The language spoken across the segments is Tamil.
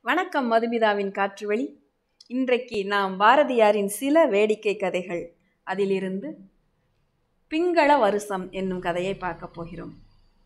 வணக்கம் மதுமிதாவின் காற்றுவழி இன்றைக்கு நாம் பாரதியாரின் சில வேடிக்கை கதைகள் அதிலிருந்து பிங்கள வருஷம் என்னும் கதையை பார்க்க போகிறோம்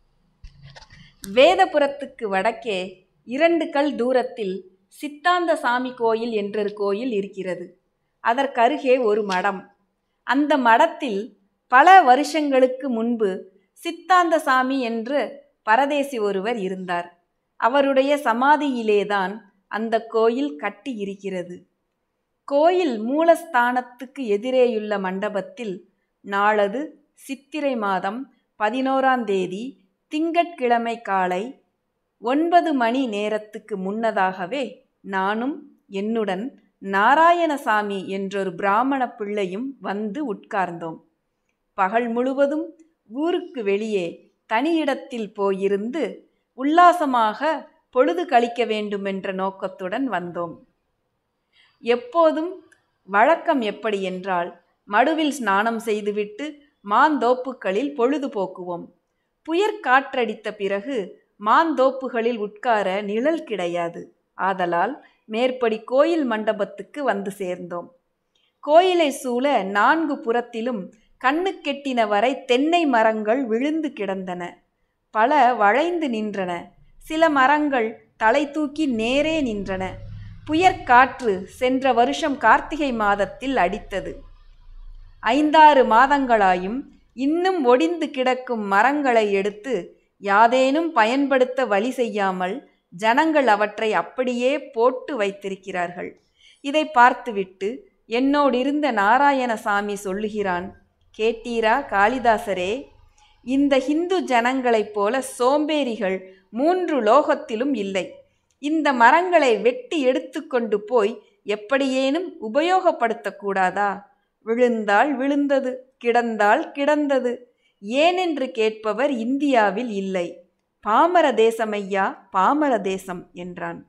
வேதபுரத்துக்கு வடக்கே இரண்டு கல் தூரத்தில் சித்தாந்த சாமி கோயில் என்றொரு கோயில் இருக்கிறது அதற்கருகே ஒரு மடம் அந்த மடத்தில் பல வருஷங்களுக்கு முன்பு சித்தாந்த சாமி என்று பரதேசி ஒருவர் இருந்தார் அவருடைய சமாதியிலேதான் அந்த கோயில் கட்டி இருக்கிறது கோயில் மூலஸ்தானத்துக்கு எதிரேயுள்ள மண்டபத்தில் நாளது சித்திரை மாதம் பதினோராம் தேதி திங்கட்கிழமை காலை ஒன்பது மணி நேரத்துக்கு முன்னதாகவே நானும் என்னுடன் நாராயணசாமி என்றொரு பிராமண பிள்ளையும் வந்து உட்கார்ந்தோம் பகல் முழுவதும் ஊருக்கு வெளியே தனியிடத்தில் போயிருந்து உல்லாசமாக பொழுது கழிக்க வேண்டுமென்ற நோக்கத்துடன் வந்தோம் எப்போதும் வழக்கம் எப்படி என்றால் மடுவில் ஸ்நானம் செய்துவிட்டு மாந்தோப்புகளில் பொழுது போக்குவோம் புயற் காற்றடித்த பிறகு மாந்தோப்புகளில் உட்கார நிழல் கிடையாது ஆதலால் மேற்படி கோயில் மண்டபத்துக்கு வந்து சேர்ந்தோம் கோயிலை சூழ நான்கு புறத்திலும் கண்ணு கெட்டின வரை தென்னை மரங்கள் விழுந்து கிடந்தன பல வளைந்து நின்றன சில மரங்கள் தலை தூக்கி நேரே நின்றன புயற்காற்று சென்ற வருஷம் கார்த்திகை மாதத்தில் அடித்தது ஐந்தாறு மாதங்களாயும் இன்னும் ஒடிந்து கிடக்கும் மரங்களை எடுத்து யாதேனும் பயன்படுத்த வழி செய்யாமல் ஜனங்கள் அவற்றை அப்படியே போட்டு வைத்திருக்கிறார்கள் இதை பார்த்துவிட்டு என்னோடிருந்த நாராயணசாமி சொல்லுகிறான் கேட்டீரா காளிதாசரே இந்த ஹிந்து ஜனங்களைப் போல சோம்பேறிகள் மூன்று லோகத்திலும் இல்லை இந்த மரங்களை வெட்டி எடுத்துக்கொண்டு போய் எப்படியேனும் உபயோகப்படுத்தக்கூடாதா விழுந்தால் விழுந்தது கிடந்தால் கிடந்தது ஏனென்று கேட்பவர் இந்தியாவில் இல்லை பாமர தேசமையா பாமர தேசம் என்றான்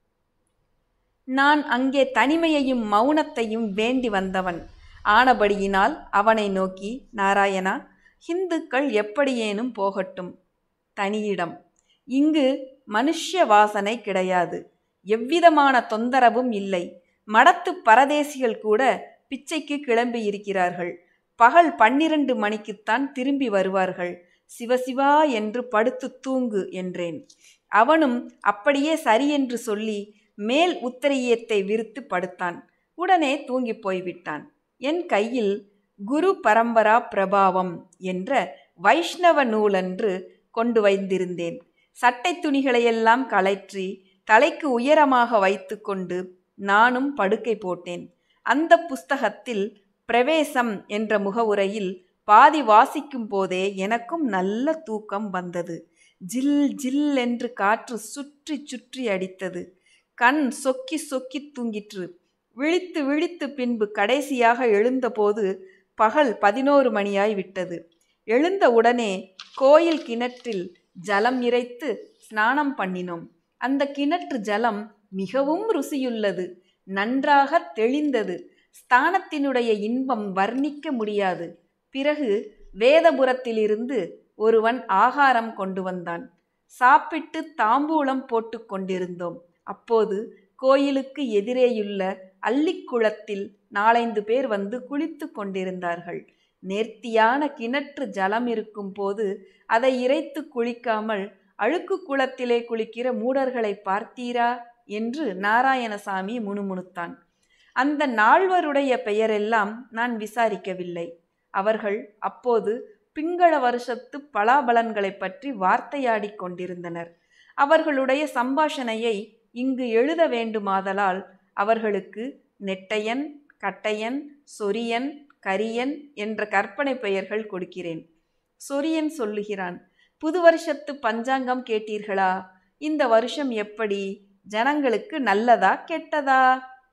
நான் அங்கே தனிமையையும் மௌனத்தையும் வேண்டி வந்தவன் ஆனபடியினால் அவனை நோக்கி நாராயணா ஹிந்துக்கள் எப்படியேனும் போகட்டும் தனியிடம் இங்கு மனுஷ்ய வாசனை கிடையாது எவ்விதமான தொந்தரவும் இல்லை மடத்து பரதேசிகள் கூட பிச்சைக்கு கிளம்பி இருக்கிறார்கள் பகல் பன்னிரண்டு மணிக்குத்தான் திரும்பி வருவார்கள் சிவசிவா என்று படுத்து தூங்கு என்றேன் அவனும் அப்படியே சரியென்று சொல்லி மேல் உத்தரையத்தை விரித்து படுத்தான் உடனே தூங்கி போய்விட்டான் என் கையில் குரு பரம்பரா பிரபாவம் என்ற வைஷ்ணவ நூலன்று கொண்டு வைத்திருந்தேன் சட்டை துணிகளையெல்லாம் களைற்றி தலைக்கு உயரமாக வைத்துக்கொண்டு நானும் படுக்கை போட்டேன் அந்த புஸ்தகத்தில் பிரவேசம் என்ற முகவுரையில் பாதி வாசிக்கும் போதே எனக்கும் நல்ல தூக்கம் வந்தது ஜில் ஜில் என்று காற்று சுற்றி சுற்றி அடித்தது கண் சொக்கி சொக்கி தூங்கிற்று விழித்து விழித்து பின்பு கடைசியாக எழுந்தபோது பகல் பதினோரு மணியாய் விட்டது எழுந்த உடனே கோயில் கிணற்றில் ஜலம் இறைத்து ஸ்நானம் பண்ணினோம் அந்த கிணற்று ஜலம் மிகவும் ருசியுள்ளது நன்றாக தெளிந்தது ஸ்தானத்தினுடைய இன்பம் வர்ணிக்க முடியாது பிறகு வேதபுரத்திலிருந்து ஒருவன் ஆகாரம் கொண்டு வந்தான் சாப்பிட்டு தாம்பூலம் போட்டு கொண்டிருந்தோம் அப்போது கோயிலுக்கு எதிரேயுள்ள அள்ளிக்குளத்தில் நாலைந்து பேர் வந்து குளித்து கொண்டிருந்தார்கள் நேர்த்தியான கிணற்று ஜலம் இருக்கும் போது அதை இறைத்து குளிக்காமல் அழுக்கு குளத்திலே குளிக்கிற மூடர்களை பார்த்தீரா என்று நாராயணசாமி முணுமுணுத்தான் அந்த நால்வருடைய பெயரெல்லாம் நான் விசாரிக்கவில்லை அவர்கள் அப்போது பிங்கள வருஷத்து பலாபலன்களை பற்றி வார்த்தையாடி கொண்டிருந்தனர் அவர்களுடைய சம்பாஷணையை இங்கு எழுத வேண்டுமாதலால் அவர்களுக்கு நெட்டையன் கட்டையன் சொரியன் கரியன் என்ற கற்பனை பெயர்கள் கொடுக்கிறேன் சொரியன் சொல்லுகிறான் புது வருஷத்து பஞ்சாங்கம் கேட்டீர்களா இந்த வருஷம் எப்படி ஜனங்களுக்கு நல்லதா கெட்டதா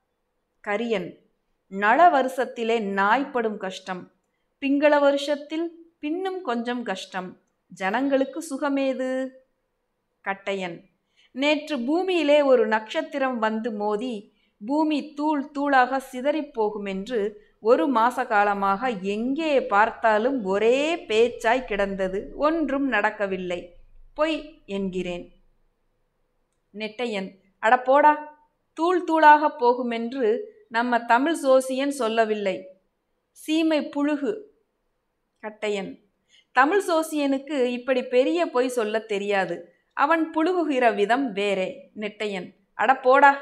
கரியன் நள வருஷத்திலே நாய்ப்படும் கஷ்டம் பிங்கள வருஷத்தில் பின்னும் கொஞ்சம் கஷ்டம் ஜனங்களுக்கு சுகமேது கட்டையன் நேற்று பூமியிலே ஒரு நட்சத்திரம் வந்து மோதி பூமி தூள் தூளாக சிதறிப்போகும் என்று ஒரு மாச காலமாக எங்கே பார்த்தாலும் ஒரே பேச்சாய் கிடந்தது ஒன்றும் நடக்கவில்லை பொய் என்கிறேன் நெட்டையன் அட போடா தூள் தூளாக போகுமென்று நம்ம தமிழ் சோசியன் சொல்லவில்லை சீமை புழுகு கட்டையன் தமிழ் சோசியனுக்கு இப்படி பெரிய பொய் சொல்லத் தெரியாது அவன் புழுகுகிற விதம் வேறே நெட்டையன் அட போடா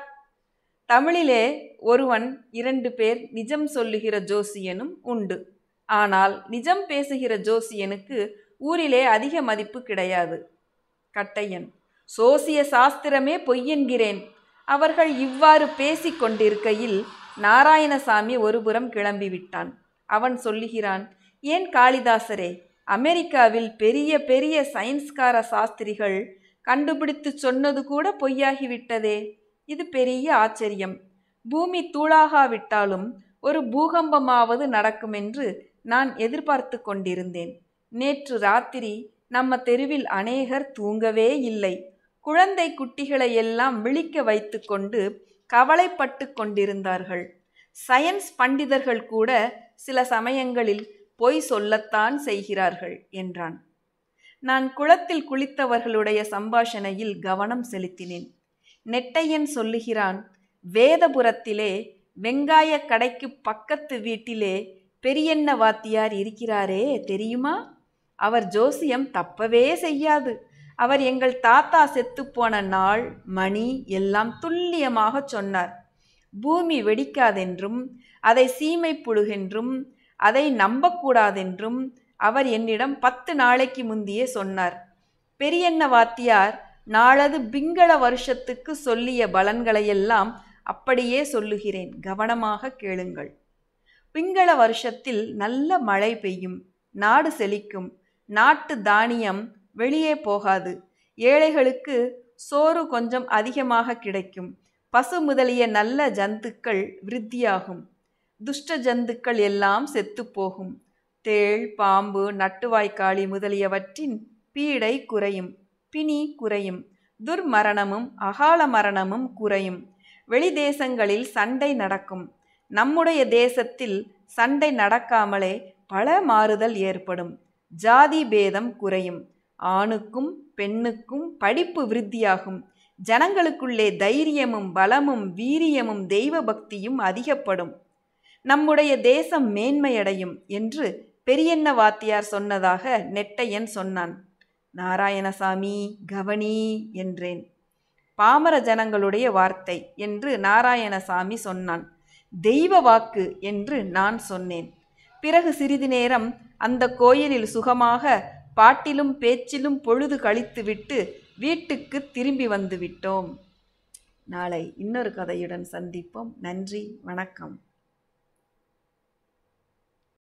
தமிழிலே ஒருவன் இரண்டு பேர் நிஜம் சொல்லுகிற ஜோசியனும் உண்டு ஆனால் நிஜம் பேசுகிற ஜோசியனுக்கு ஊரிலே அதிக மதிப்பு கிடையாது கட்டையன் சோசிய சாஸ்திரமே பொய்யென்கிறேன் அவர்கள் இவ்வாறு பேசிக் கொண்டிருக்கையில் நாராயணசாமி ஒருபுறம் கிளம்பிவிட்டான் அவன் சொல்லுகிறான் ஏன் காளிதாசரே அமெரிக்காவில் பெரிய பெரிய சயின்ஸ்கார சாஸ்திரிகள் கண்டுபிடித்து சொன்னது கூட பொய்யாகிவிட்டதே இது பெரிய ஆச்சரியம் பூமி தூளாகாவிட்டாலும் ஒரு பூகம்பமாவது நடக்குமென்று நான் எதிர்பார்த்து கொண்டிருந்தேன் நேற்று ராத்திரி நம்ம தெருவில் அநேகர் தூங்கவே இல்லை குழந்தை குட்டிகளை எல்லாம் விழிக்க வைத்துக்கொண்டு கவலைப்பட்டு கொண்டிருந்தார்கள் சயின்ஸ் பண்டிதர்கள் கூட சில சமயங்களில் பொய் சொல்லத்தான் செய்கிறார்கள் என்றான் நான் குளத்தில் குளித்தவர்களுடைய சம்பாஷணையில் கவனம் செலுத்தினேன் நெட்டையன் சொல்லுகிறான் வேதபுரத்திலே வெங்காய கடைக்கு பக்கத்து வீட்டிலே பெரியண்ண வாத்தியார் இருக்கிறாரே தெரியுமா அவர் ஜோசியம் தப்பவே செய்யாது அவர் எங்கள் தாத்தா செத்துப்போன நாள் மணி எல்லாம் துல்லியமாக சொன்னார் பூமி வெடிக்காதென்றும் அதை சீமை புழுகென்றும் அதை நம்பக்கூடாதென்றும் அவர் என்னிடம் பத்து நாளைக்கு முந்தியே சொன்னார் பெரியண்ண வாத்தியார் நாளது பிங்கள வருஷத்துக்கு சொல்லிய பலன்களையெல்லாம் அப்படியே சொல்லுகிறேன் கவனமாக கேளுங்கள் பிங்கள வருஷத்தில் நல்ல மழை பெய்யும் நாடு செழிக்கும் நாட்டு தானியம் வெளியே போகாது ஏழைகளுக்கு சோறு கொஞ்சம் அதிகமாக கிடைக்கும் பசு முதலிய நல்ல ஜந்துக்கள் விருத்தியாகும் துஷ்ட ஜந்துக்கள் எல்லாம் செத்துப்போகும் தேள் பாம்பு நட்டுவாய்க்காளி முதலியவற்றின் பீடை குறையும் பிணி குறையும் துர்மரணமும் அகால மரணமும் குறையும் வெளிதேசங்களில் சண்டை நடக்கும் நம்முடைய தேசத்தில் சண்டை நடக்காமலே பல மாறுதல் ஏற்படும் ஜாதி பேதம் குறையும் ஆணுக்கும் பெண்ணுக்கும் படிப்பு விருத்தியாகும் ஜனங்களுக்குள்ளே தைரியமும் பலமும் வீரியமும் தெய்வ பக்தியும் அதிகப்படும் நம்முடைய தேசம் மேன்மையடையும் என்று பெரியண்ண வாத்தியார் சொன்னதாக நெட்டையன் சொன்னான் நாராயணசாமி கவனி என்றேன் பாமர ஜனங்களுடைய வார்த்தை என்று நாராயணசாமி சொன்னான் தெய்வ வாக்கு என்று நான் சொன்னேன் பிறகு சிறிது நேரம் அந்த கோயிலில் சுகமாக பாட்டிலும் பேச்சிலும் பொழுது கழித்துவிட்டு வீட்டுக்கு திரும்பி வந்து விட்டோம் நாளை இன்னொரு கதையுடன் சந்திப்போம் நன்றி வணக்கம்